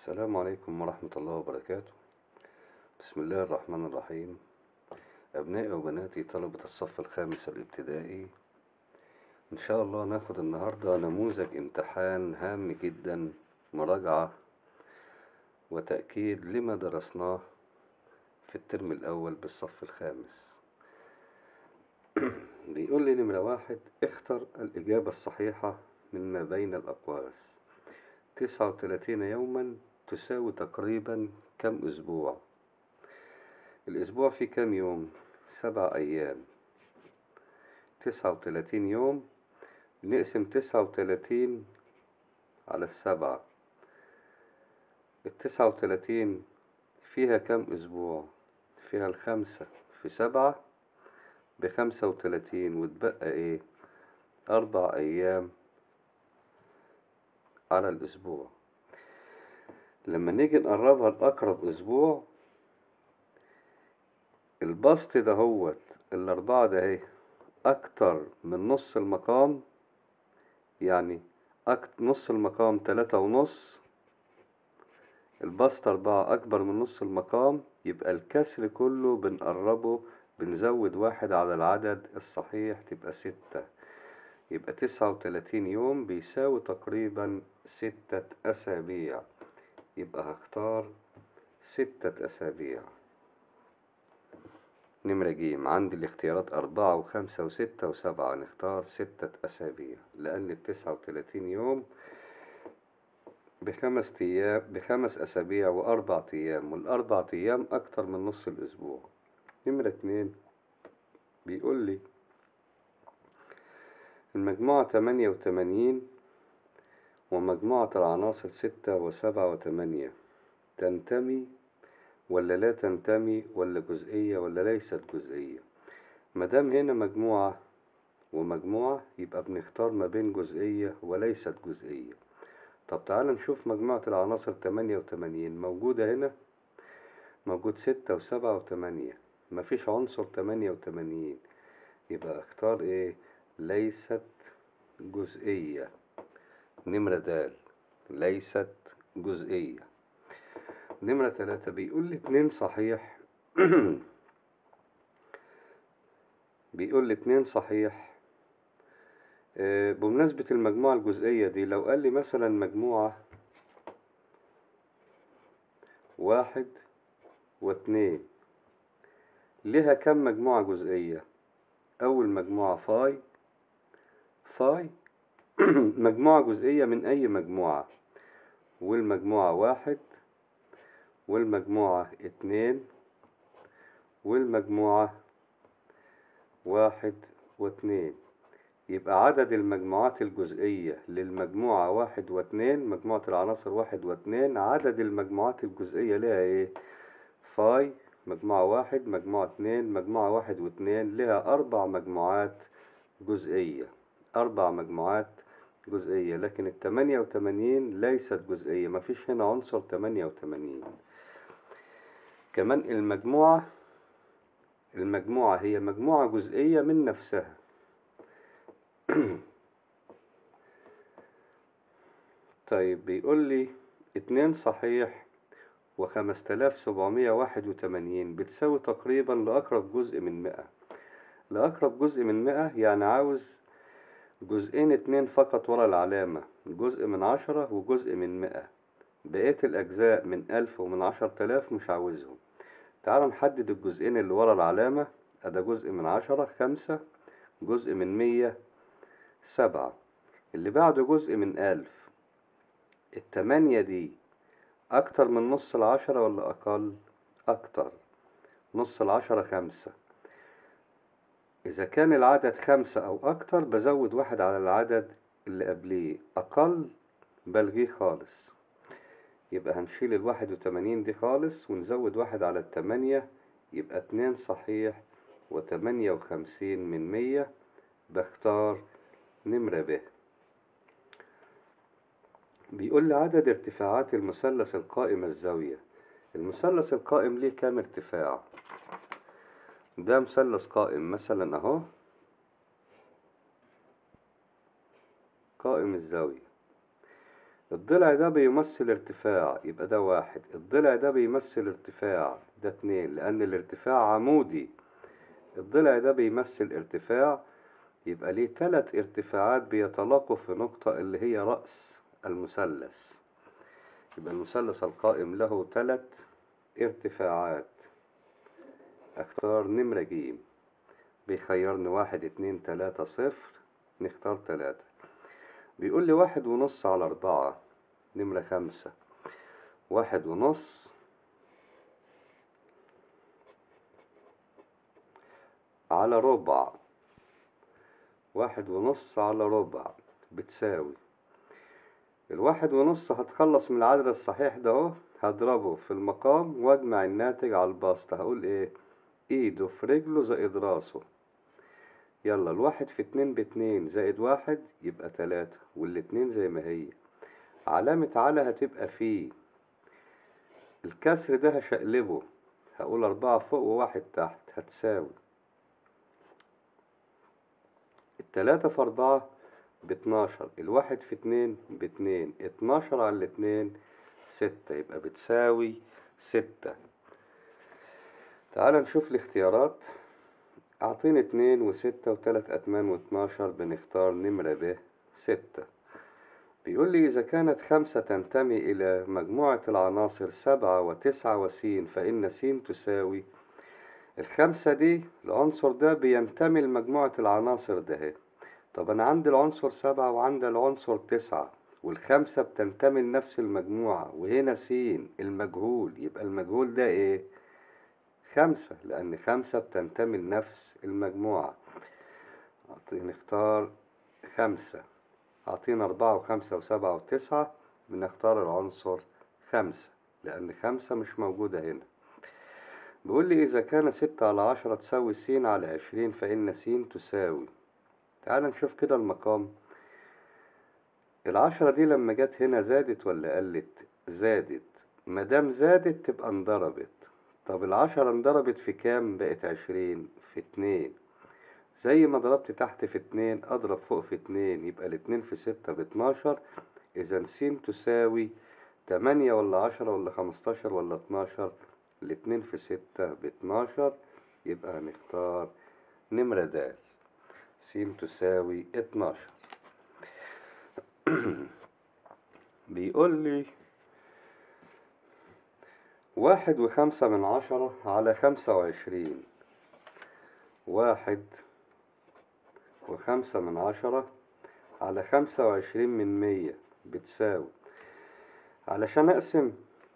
السلام عليكم ورحمة الله وبركاته بسم الله الرحمن الرحيم أبنائي وبناتي طلبة الصف الخامس الابتدائي إن شاء الله ناخد النهاردة نموذج امتحان هام جدا مراجعة وتأكيد لما درسناه في الترم الأول بالصف الخامس بيقول لي نمرة واحد اختر الإجابة الصحيحة مما بين الأقواس تسعة وتلاتين يوما تساوي تقريبا كم أسبوع الأسبوع فيه كم يوم سبع أيام تسعة وتلاتين يوم نقسم تسعة وتلاتين على السبعة التسعة وتلاتين فيها كم أسبوع فيها الخمسة في سبعة بخمسة وتلاتين وتبقى إيه أربع أيام على الأسبوع لما نيجي نقربها لأقرب أسبوع البسط دهوت الأربعة ده اهي أكتر من نص المقام يعني أكت نص المقام تلاتة ونص البسط أربعة أكبر من نص المقام يبقى الكسر كله بنقربه بنزود واحد على العدد الصحيح تبقى ستة يبقى تسعة وتلاتين يوم بيساوي تقريبا ستة أسابيع يبقى هختار ستة أسابيع نمرة جيم عندي الاختيارات أربعة وخمسة وستة وسبعة نختار ستة أسابيع لأن التسعة وتلاتين يوم بخمس أيام بخمس أسابيع وأربع أيام والأربع أيام أكتر من نص الأسبوع نمرة اتنين بيقول لي المجموعة تمانية وتمانين ومجموعة العناصر ستة وسبعة وتمانية تنتمي ولا لا تنتمي ولا جزئية ولا ليست جزئية مادام هنا مجموعة ومجموعة يبقى بنختار ما بين جزئية وليست جزئية طب تعال نشوف مجموعة العناصر تمانية وتمانين موجودة هنا موجود ستة وسبعة وتمانية مفيش عنصر تمانية وتمانين يبقى اختار ايه ليست جزئية نمرة دال ليست جزئية نمرة تلاتة بيقول لي اتنين صحيح بيقول لي اتنين صحيح آه، بمناسبة المجموعة الجزئية دي لو قال لي مثلا مجموعة واحد واتنين لها كم مجموعة جزئية أول مجموعة فاي فاي مجموعة جزئية من أي مجموعة والمجموعة واحد والمجموعة اتنين والمجموعة واحد واتنين يبقى عدد المجموعات الجزئية للمجموعة واحد واتنين مجموعة العناصر واحد واتنين عدد المجموعات الجزئية لها ايه فاي مجموعة واحد مجموعة اتنين مجموعة واحد واتنين لها أربع مجموعات جزئية أربع مجموعات جزئية لكن التمانية وتمانين ليست جزئية مفيش هنا عنصر تمانية وتمانين كمان المجموعة المجموعة هي مجموعة جزئية من نفسها طيب بيقول لي اتنين صحيح وخمس تلاف سبعمية واحد وتمانين بتساوي تقريبا لأقرب جزء من مئة لأقرب جزء من مئة يعني عاوز جزئين اتنين فقط ورا العلامة جزء من عشرة وجزء من مئة بقية الأجزاء من ألف ومن عشر تلاف مش عاوزهم تعال نحدد الجزئين اللي ورا العلامة أدا جزء من عشرة خمسة جزء من مية سبعة اللي بعده جزء من ألف التمانية دي أكتر من نص العشرة ولا أقل؟ أكتر نص العشرة خمسة إذا كان العدد خمسة أو أكتر بزود واحد على العدد اللي قبليه أقل بلغيه خالص يبقى هنشيل الواحد وتمانين دي خالص ونزود واحد على التمانية يبقى اتنين صحيح وتمانية وخمسين من مية بختار نمرة ب بيقول لي عدد ارتفاعات المثلث القائم الزاوية المثلث القائم ليه كام ارتفاع ده مثلث قائم مثلا اهو قائم الزاوية الضلع ده بيمثل ارتفاع يبقى ده واحد الضلع ده بيمثل ارتفاع ده اتنين لأن الارتفاع عمودي الضلع ده بيمثل ارتفاع يبقى ليه تلات ارتفاعات بيتلاقوا في نقطة اللي هي رأس المثلث يبقى المثلث القائم له تلات ارتفاعات اختار نمرة جيم بيخيرني واحد اتنين تلاتة صفر نختار تلاتة بيقول لي واحد ونص على أربعة نمرة خمسة واحد ونص على ربع واحد ونص على ربع بتساوي الواحد ونص هتخلص من العدد الصحيح ده اهو هضربه في المقام واجمع الناتج على البسط هقول ايه ايده في رجله زائد راسه يلا الواحد في اتنين باتنين زائد واحد يبقى تلاتة والاتنين زي ما هي علامة على هتبقى فيه الكسر ده هشقلبه هقول أربعة فوق وواحد تحت هتساوي التلاتة في أربعة باتناشر الواحد في اتنين باتنين اتناشر على الاتنين ستة يبقى بتساوي ستة تعال نشوف الاختيارات أعطيني اتنين وستة وتلات أتمان واتناشر بنختار نمرة ب ستة بيقول لي إذا كانت خمسة تنتمي إلى مجموعة العناصر سبعة وتسعة وسين فإن س تساوي الخمسة دي العنصر ده بينتمي لمجموعة العناصر ده طب أنا عندي العنصر سبعة وعندي العنصر تسعة والخمسة بتنتمي لنفس المجموعة وهنا س المجهول يبقى المجهول ده إيه؟ خمسة لأن خمسة بتنتمي لنفس المجموعة نختار خمسة أعطينا أربعة وخمسة وسبعة وتسعة بنختار العنصر خمسة لأن خمسة مش موجودة هنا بيقول لي إذا كان ستة على عشرة تساوي س على عشرين فإن س تساوي تعال نشوف كده المقام العشرة دي لما جت هنا زادت ولا قلت زادت مادام زادت تبقى انضربت طب العشرة انضربت في كام بقت عشرين في اتنين زي ما ضربت تحت في اتنين اضرب فوق في اتنين يبقى الاتنين في ستة باتناشر اذا س تساوي تمانية ولا عشرة ولا خمستاشر ولا اتناشر الاتنين في ستة باتناشر يبقى هنختار نمرة د س تساوي اتناشر بيقول لي واحد وخمسة من عشرة على خمسة وعشرين واحد وخمسة من عشرة على خمسة وعشرين من مية بتساوي علشان أقسم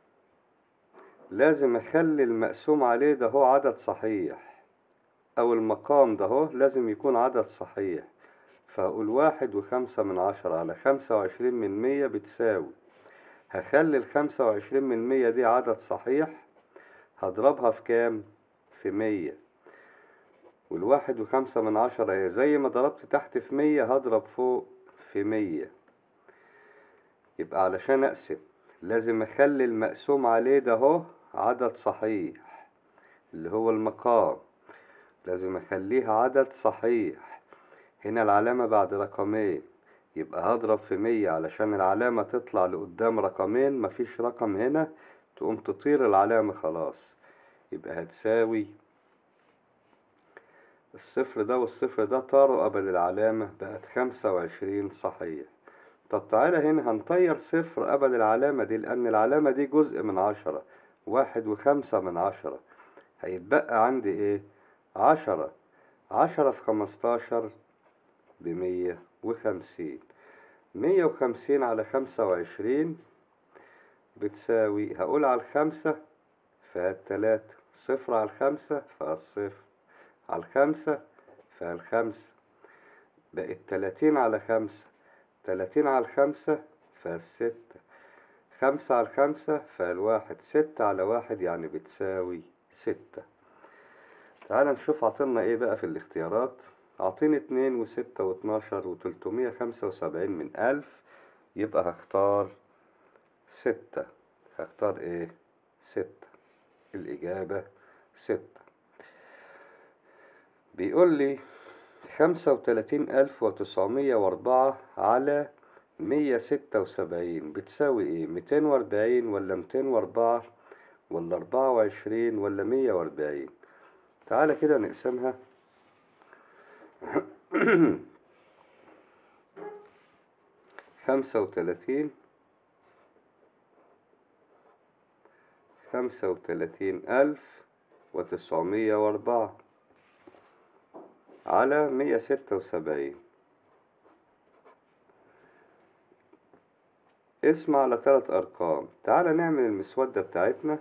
لازم أخلي المقسوم عليه ده هو عدد صحيح أو المقام ده هو لازم يكون عدد صحيح فأقول واحد وخمسة من عشرة على خمسة وعشرين من مية بتساوي هخلي الخمسة وعشرين من مية دي عدد صحيح هضربها في كام؟ في مية والواحد وخمسة من عشرة هي زي ما ضربت تحت في مية هضرب فوق في مية يبقى علشان أقسم لازم أخلي المقسوم عليه ده هو عدد صحيح اللي هو المقام لازم أخليها عدد صحيح هنا العلامة بعد رقمين يبقى هضرب في مية علشان العلامة تطلع لقدام رقمين مفيش رقم هنا تقوم تطير العلامة خلاص يبقى هتساوي الصفر ده والصفر ده طاروا قبل العلامة بقت خمسة وعشرين صحيح طب تعالى هنا هنطير صفر قبل العلامة دي لأن العلامة دي جزء من عشرة واحد وخمسة من عشرة هيتبقى عندي ايه عشرة عشرة في خمستاشر بمية وخمسين مية وخمسين على خمسة وعشرين بتساوي هقول على الخمسة فالتلاتة صفر على الخمسة فالصفر على الخمسة فالخمسة بقت تلاتين على خمسة تلاتين على الخمسة فالستة خمسة على الخمسة فالواحد ستة على واحد يعني بتساوي ستة تعال نشوف عطلنا ايه بقى في الاختيارات عطيني اتنين وستة واتناشر وتلتمية خمسة وسبعين من ألف يبقى هختار ستة هختار ايه ستة الإجابة ستة بيقول لي خمسة وتلاتين ألف وتسعمية وأربعة على مية ستة وسبعين بتساوي ايه ميتين واربعين ولا ميتين واربعة ولا اربعة وعشرين ولا مية واربعين تعالى كده نقسمها خمسة وتلاتين خمسة وتلاتين ألف وتسعمية وأربعة على مية ستة وسبعين اسم على تلات أرقام تعالى نعمل المسودة بتاعتنا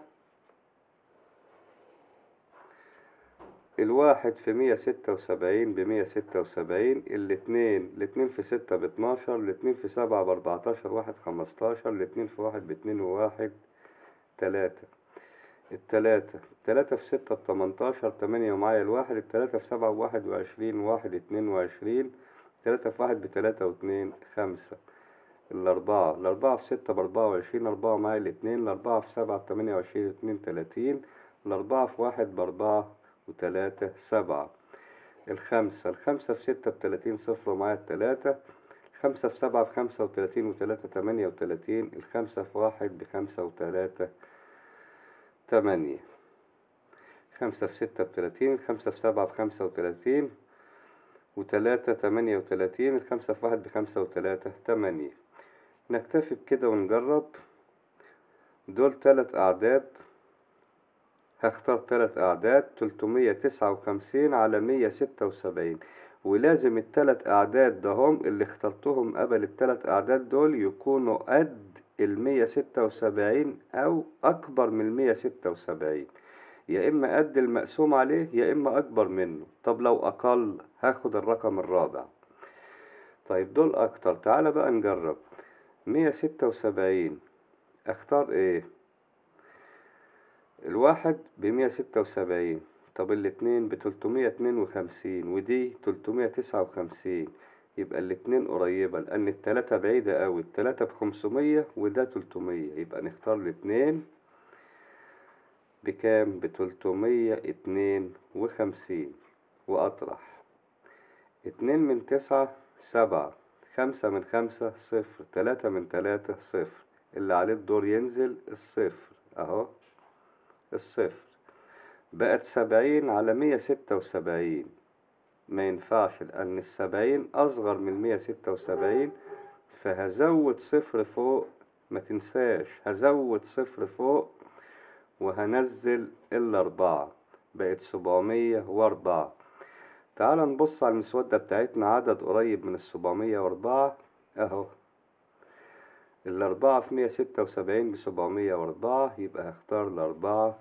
الواحد في مية ستة وسبعين بمية ستة وسبعين الاتنين الاتنين في ستة باتناشر الاتنين في سبعة بأربعتاشر واحد خمستاشر الاتنين في واحد باتنين وواحد تلاتة التلاتة التلاتة في ستة بتمنتاشر تمانية ومعايا الواحد التلاتة في سبعة بواحد وعشرين واحد اتنين وعشرين التلاتة في واحد بتلاتة واتنين خمسة الأربعة الأربعة في ستة بأربعة وعشرين أربعة معايا الاتنين الأربعة في سبعة بتمانية وعشرين اتنين تلاتين الأربعة في واحد بأربعة وتلاتة سبعة الخمسة الخمسة في ستة بتلاتين صفر ومعايا التلاتة خمسة في سبعة بخمسة وتلاتين وتلاتة تمانية وتلاتين الخمسة في واحد بخمسة وتلاتة تمانية خمسة في ستة بتلاتين الخمسة في سبعة بخمسة وتلاتين وتلاتة تمانية وتلاتين الخمسة في واحد بخمسة وتلاتة تمانية نكتفي بكده ونجرب دول تلات أعداد هختار تلات أعداد تلتمية تسعة وخمسين على مية ستة وسبعين ولازم التلات أعداد دهم اللي اخترتهم قبل التلات أعداد دول يكونوا قد المية ستة وسبعين أو أكبر من المية ستة وسبعين يا إما قد المقسوم عليه يا إما أكبر منه طب لو أقل هاخد الرقم الرابع طيب دول أكتر تعالى بقى نجرب مية ستة وسبعين أختار إيه الواحد بمية ستة وسبعين طب الاتنين بتلتمية اتنين وخمسين ودي تلتمية تسعة وخمسين يبقى الاتنين قريبة لأن التلاتة بعيدة أوي التلاتة بخمسمية وده تلتمية يبقى نختار الاتنين بكام بتلتمية اتنين وخمسين وأطرح اتنين من تسعة سبعة خمسة من خمسة صفر تلاتة من تلاتة صفر اللي عليه الدور ينزل الصفر أهو الصفر بقت سبعين على مية ستة وسبعين ما ينفعش لأن السبعين أصغر من مية ستة وسبعين فهزود صفر فوق ما تنساش هزود صفر فوق وهنزل الأربعة بقت سبعمية وأربعة تعال نبص على المسودة بتاعتنا عدد قريب من السبعمية وأربعة أهو الأربعة في مية ستة وسبعين بسبعمية وأربعة يبقى هختار الأربعة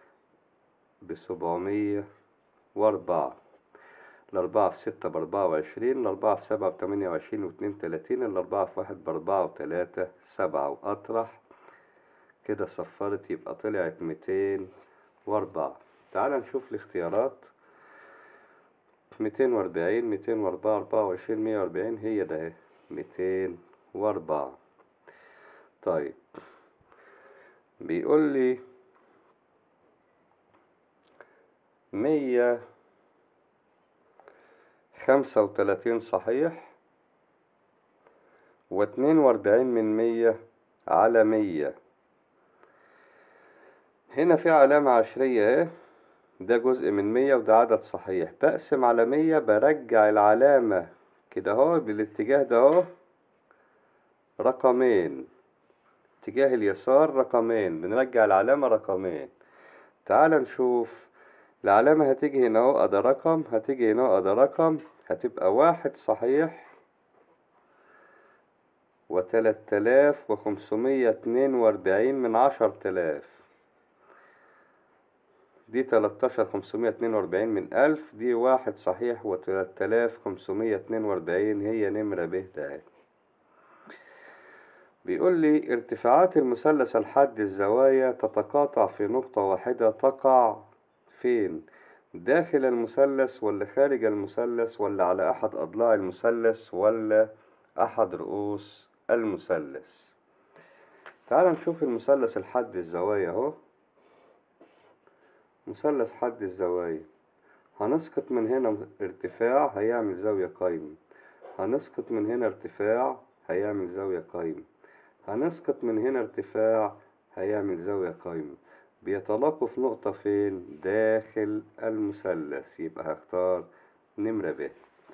بسبعمية وأربعة الأربعة في ستة بأربعة وعشرين الأربعة في سبعة بتمانية وعشرين واتنين تلاتين الأربعة في واحد بأربعة وتلاتة سبعة وأطرح كده صفرت يبقى طلعت ميتين وأربعة تعال نشوف الاختيارات ميتين وأربعين ميتين وأربعة أربعة وعشرين مية وأربعين هي ده اهي ميتين وأربعة طيب بيقول لي مية خمسة وتلاتين صحيح واتنين وأربعين من مية على مية هنا في علامة عشرية اهي ده جزء من مية وده عدد صحيح بقسم على مية برجع العلامة كده اهو بالاتجاه ده اهو رقمين اتجاه اليسار رقمين بنرجع العلامة رقمين تعال نشوف العلامة هتيجي هنا اهو ادي رقم هتيجي هنا اهو ادي رقم هتبقى واحد صحيح وتلات آلاف وخمسمية اتنين وأربعين من عشر تلاف دي تلاتاشر خمسمية اتنين وأربعين من ألف دي واحد صحيح وتلات آلاف خمسمية اتنين وأربعين هي نمرة ب ده بيقول لي ارتفاعات المثلث الحاد الزوايا تتقاطع في نقطة واحدة تقع فين داخل المثلث ولا خارج المثلث ولا على أحد أضلاع المثلث ولا أحد رؤوس المثلث تعال نشوف المثلث الحاد الزوايا اهو مثلث حد الزوايا هنسقط من هنا ارتفاع هيعمل زاوية قايمة هنسقط من هنا ارتفاع هيعمل زاوية قايمة هنسقط من هنا ارتفاع هيعمل زاوية قايمة بيتلاقوا في نقطة فين داخل المثلث يبقى هختار نمرة ب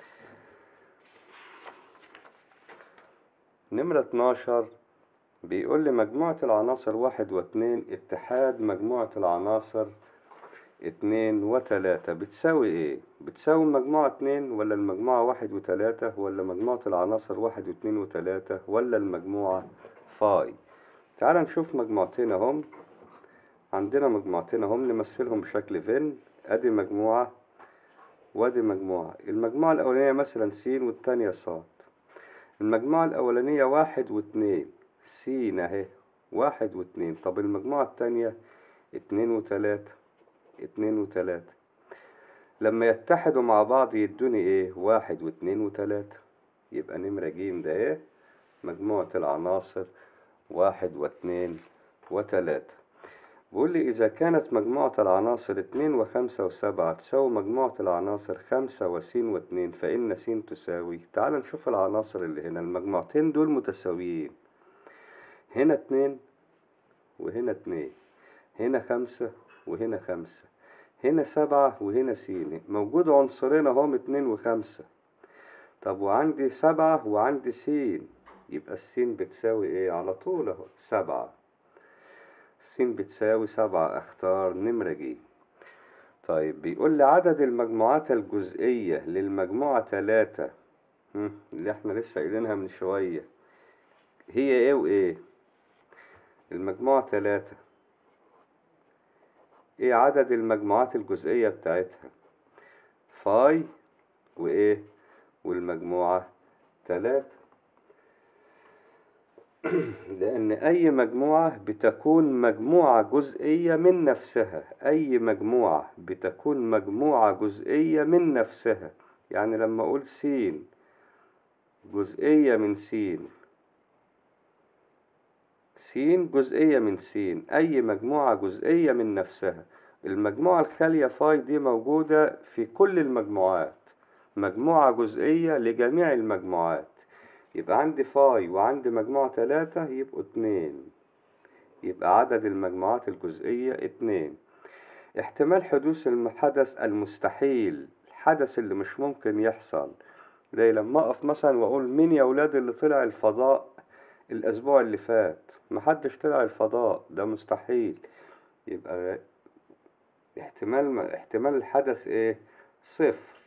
نمرة 12 بيقول لي مجموعة العناصر واحد واتنين اتحاد مجموعة العناصر اتنين وتلاتة بتساوي ايه؟ بتساوي المجموعة اتنين ولا المجموعة واحد وتلاتة ولا مجموعة العناصر واحد واتنين وتلاتة ولا المجموعة فاي تعال نشوف مجموعتين اهم عندنا مجموعتين اهم نمثلهم بشكل فين ادي مجموعة وادي مجموعة المجموعة الأولانية مثلا س والتانية ص المجموعة الأولانية واحد واتنين س اهي واحد واتنين طب المجموعة التانية اتنين وتلاتة اتنين وتلاتة لما يتحدوا مع بعض يدوني ايه واحد واتنين وتلاتة يبقى نمرة ج ده ايه مجموعة العناصر واحد واتنين وتلاتة بيقول لي إذا كانت مجموعة العناصر اتنين وخمسة وسبعة تساوي مجموعة العناصر خمسة وس واتنين فإن س تساوي تعال نشوف العناصر اللي هنا المجموعتين دول متساويين هنا اتنين وهنا اتنين هنا خمسة وهنا خمسة هنا سبعة وهنا س موجود عنصرين اهم اتنين وخمسة طب وعندي سبعة وعندي س يبقى السين بتساوي ايه على طول اهو سبعة س بتساوي سبعة اختار نمرة ج طيب بيقول لي عدد المجموعات الجزئية للمجموعة تلاتة هم، اللي احنا لسه قايلينها من شوية هي ايه وايه المجموعة تلاتة ايه عدد المجموعات الجزئية بتاعتها فاي وايه والمجموعة تلاتة لأن أي مجموعة بتكون مجموعة جزئية من نفسها أي مجموعة بتكون مجموعة جزئية من نفسها يعني لما أقول س جزئية من س س جزئية من س أي مجموعة جزئية من نفسها المجموعة الخالية فاي دي موجودة في كل المجموعات مجموعة جزئية لجميع المجموعات يبقى عندي فاي وعندي مجموعة تلاتة يبقوا اتنين يبقى عدد المجموعات الجزئية اتنين احتمال حدوث الحدث المستحيل الحدث اللي مش ممكن يحصل زي لما اقف مثلا واقول مين يا ولاد اللي طلع الفضاء الاسبوع اللي فات محدش طلع الفضاء ده مستحيل يبقى احتمال احتمال الحدث ايه صفر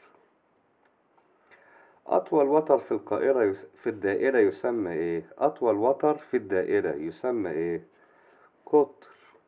أطول وتر في القائرة يس... في الدائرة يسمى إيه؟ أطول وتر في الدائرة يسمى إيه؟ قطر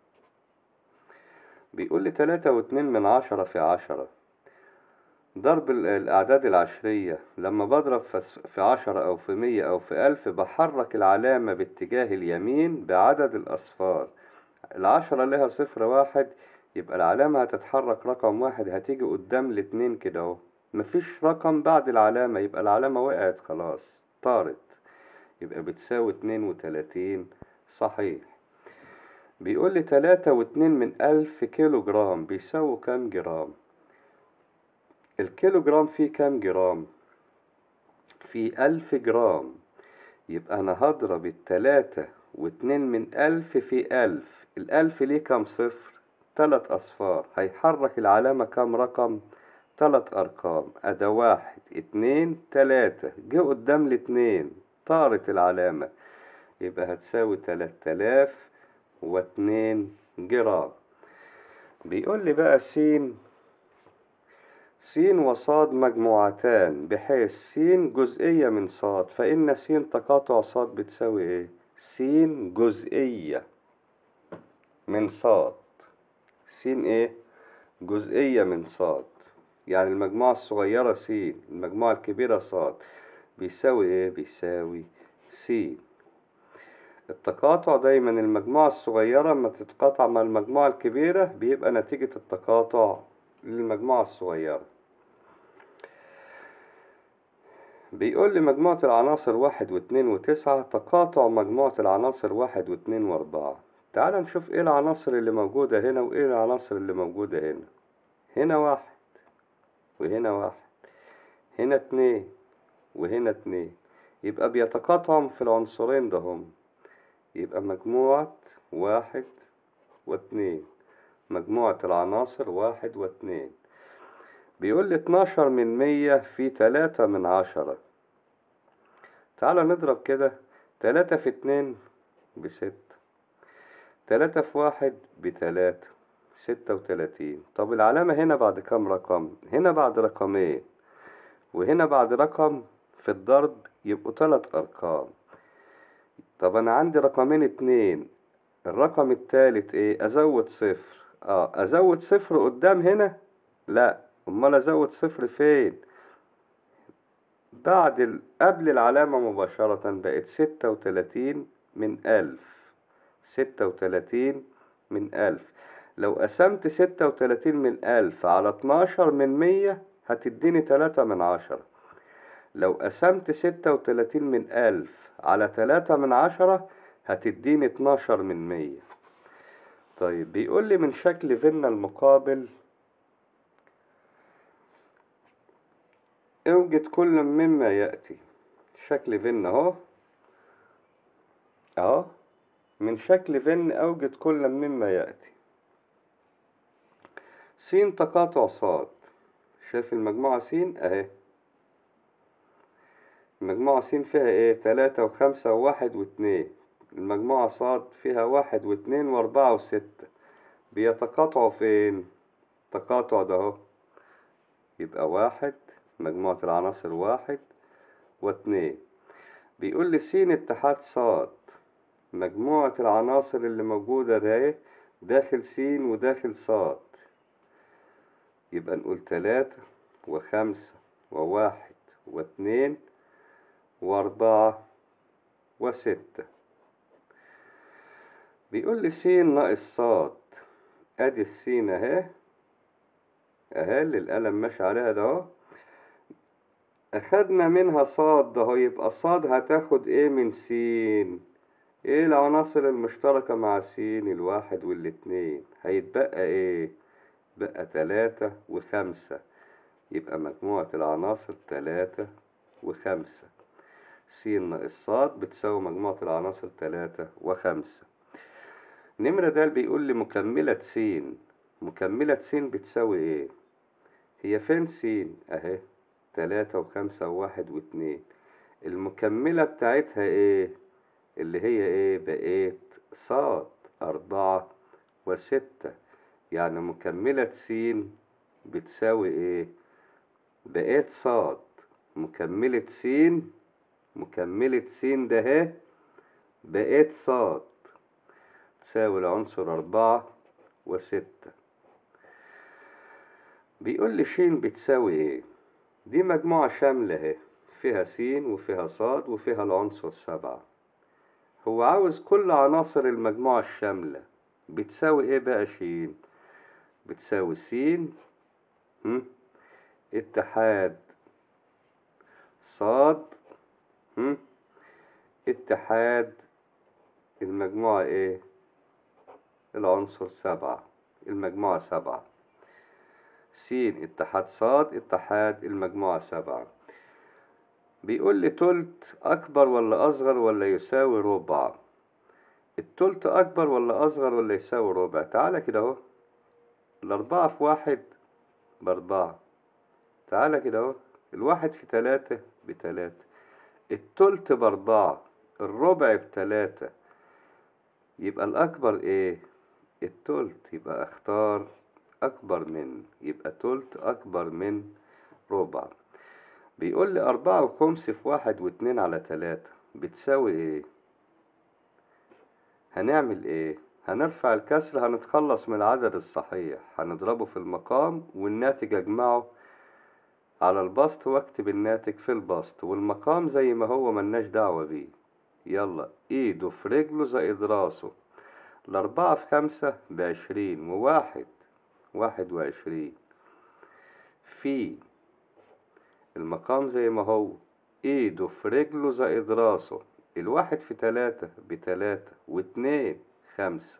بيقول لي تلاتة واتنين من عشرة في عشرة ضرب ال- الأعداد العشرية لما بضرب فس- في عشرة أو في مية أو في ألف بحرك العلامة باتجاه اليمين بعدد الأصفار العشرة لها صفر واحد يبقى العلامة هتتحرك رقم واحد هتيجي قدام الاتنين كده اهو مفيش رقم بعد العلامة يبقى العلامة وقعت خلاص طارت يبقى بتساوي اتنين وتلاتين صحيح بيقول لي تلاتة واتنين من ألف كيلو جرام بيساووا كام جرام الكيلو جرام فيه كام جرام فيه ألف جرام يبقى أنا هضرب التلاتة واتنين من ألف في ألف الألف ليه كام صفر تلات أصفار هيحرك العلامة كام رقم تلات أرقام أدا واحد اتنين تلاتة جه قدام الاتنين طارت العلامة يبقى هتساوي تلات آلاف واتنين جرام بيقول لي بقى سين سين وصاد مجموعتان بحيث سين جزئية من صاد فإن سين تقاطع صاد بتساوي إيه؟ سين جزئية من صاد سين إيه؟ جزئية من صاد يعني المجموعة الصغيرة سين المجموعة الكبيرة صاد بيساوي إيه؟ بيساوي سين التقاطع دايما المجموعة الصغيرة لما تتقاطع مع المجموعة الكبيرة بيبقى نتيجة التقاطع للمجموعة الصغيرة بيقول لي مجموعة العناصر واحد واتنين وتسعة تقاطع مجموعة العناصر واحد واتنين واربعة تعال نشوف ايه العناصر اللي موجودة هنا وايه العناصر اللي موجودة هنا هنا واحد وهنا واحد هنا اتنين وهنا اتنين يبقى بيتقاطعوا في العنصرين ده هم يبقى مجموعة واحد واتنين مجموعة العناصر واحد واتنين بيقول لي اتناشر من مية في تلاتة من عشرة تعالى نضرب كده تلاتة في اتنين بستة تلاتة في واحد بتلاتة ستة وتلاتين طب العلامة هنا بعد كام رقم هنا بعد رقمين وهنا بعد رقم في الضرب يبقوا تلات أرقام طب أنا عندي رقمين اتنين الرقم التالت ايه أزود صفر اه أزود صفر قدام هنا لا أمال أزود صفر فين بعد ال... قبل العلامة مباشرة بقت ستة وتلاتين من ألف ستة وتلاتين من ألف لو قسمت ستة وتلاتين من ألف على اتناشر من مية هتديني تلاتة من عشرة لو قسمت ستة وتلاتين من ألف على تلاتة من عشرة هتديني اتناشر من مية طيب بيقول لي من شكل فينا المقابل اوجد كل مما يأتي شكل فينا اهو اهو من شكل فين اوجد كل مما يأتي س تقاطع صاد شايف المجموعة س اهي المجموعة س فيها ايه تلاتة وخمسة وواحد واتنين المجموعة صاد فيها واحد واتنين واربعة وستة بيتقاطعوا فين تقاطع ده اهو يبقى واحد مجموعة العناصر واحد واتنين بيقول لي س اتحاد صاد مجموعة العناصر اللي موجودة ده داخل س وداخل صاد يبقى نقول تلاتة وخمسة وواحد واتنين وأربعة وستة بيقول لي س ناقص صاد أدي السين أهي أهي اللي القلم ماشي عليها ده أهو أخدنا منها صاد ده يبقى صاد هتاخد إيه من سين إيه العناصر المشتركة مع سين الواحد والاتنين هيتبقى إيه بقى تلاتة وخمسة يبقى مجموعة العناصر تلاتة وخمسة س ناقص صاد بتساوي مجموعة العناصر تلاتة وخمسة نمرة د بيقول لي مكملة س مكملة س بتساوي ايه هي فين س اهي تلاتة وخمسة وواحد واتنين المكملة بتاعتها ايه اللي هي ايه بقيت صاد أربعة وستة يعني مكملة س بتساوي ايه بقيت صاد مكملة س مكملة س ده اهي بقيت صاد تساوي العنصر أربعة وستة بيقول لي ش بتساوي ايه دي مجموعة شاملة اهي فيها س وفيها صاد وفيها العنصر سبعة هو عاوز كل عناصر المجموعة الشاملة بتساوي ايه بقى ش بتساوي س هم؟ اتحاد صاد هم؟ اتحاد المجموعة ايه العنصر سبعة المجموعة سبعة س اتحاد صاد اتحاد المجموعة سبعة بيقول لي تلت أكبر ولا أصغر ولا يساوي ربع التلت أكبر ولا أصغر ولا يساوي ربع تعالى كده أهو الأربعة في واحد بأربعة تعالى كده أهو الواحد في تلاتة بتلاتة التلت بأربعة الربع بتلاتة يبقى الأكبر إيه؟ التلت يبقى أختار أكبر من يبقى تلت أكبر من ربع بيقول لي أربعة وخمس في واحد واتنين على تلاتة بتساوي إيه؟ هنعمل إيه؟ هنرفع الكسر هنتخلص من العدد الصحيح هنضربه في المقام والناتج أجمعه على البسط واكتب الناتج في البسط والمقام زي ما هو ملناش دعوة بيه يلا ايده في رجله زائد راسه الأربعة في خمسة بعشرين وواحد واحد وعشرين في المقام زي ما هو ايده في رجله زائد راسه الواحد في تلاتة بتلاتة واتنين خمسة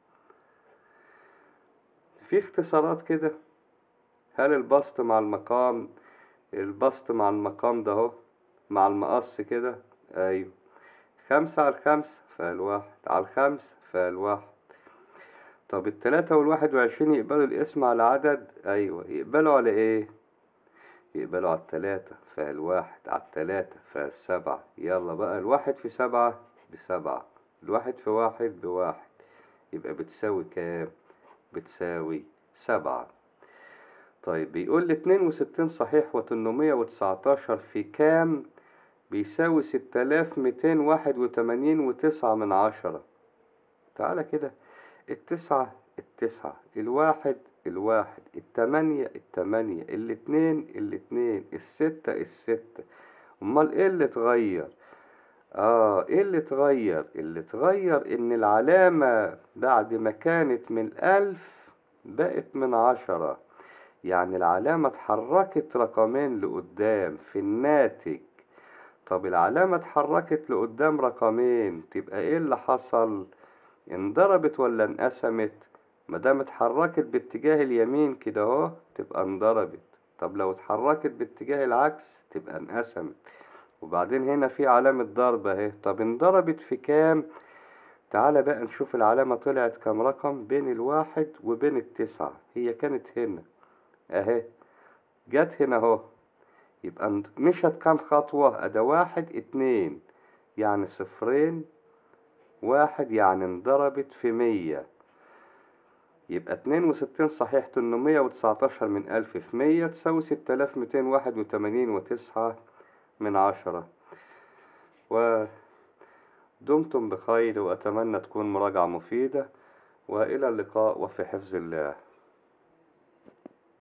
في اختصارات كده هل البسط مع المقام البسط مع المقام ده اهو مع المقص كده أيوة خمسة على الخمسة فالواحد على الخمسة فالواحد طب التلاتة والواحد وعشرين يقبلوا الاسم على عدد أيوة يقبلوا على إيه؟ يقبلوا على التلاتة فالواحد على التلاتة فالسبعة يلا بقى الواحد في سبعة بسبعة الواحد في واحد بواحد يبقى بتساوي كام؟ بتساوي سبعة طيب بيقول لي اتنين وستين صحيح وتمنمية وتسعتاشر في كام؟ بيساوي ستة آلاف ميتين واحد وتمانين وتسعة من عشرة تعالى كده التسعة التسعة الواحد الواحد التمانية التمانية الاتنين الاتنين الستة الستة امال ايه اللي اتغير اه ايه اللي اتغير اللي اتغير ان العلامة بعد ما كانت من الف بقت من عشرة يعني العلامة اتحركت رقمين لقدام في الناتج طب العلامة اتحركت لقدام رقمين تبقى ايه اللي حصل انضربت ولا انقسمت مادام اتحركت باتجاه اليمين كده اهو تبقى انضربت طب لو اتحركت باتجاه العكس تبقى انقسمت وبعدين هنا في علامة ضرب اهي طب انضربت في كام تعالى بقى نشوف العلامة طلعت كام رقم بين الواحد وبين التسعة هي كانت هنا اهي جت هنا اهو يبقى مشت كام خطوة أدا واحد اتنين يعني صفرين واحد يعني انضربت في مية يبقى اتنين وستين صحيح تمنمية وتسعتاشر من ألف في مية تساوي ستة آلاف ميتين واحد وتمانين وتسعة من عشرة ودمتم بخير وأتمنى تكون مراجعة مفيدة وإلى اللقاء وفي حفظ الله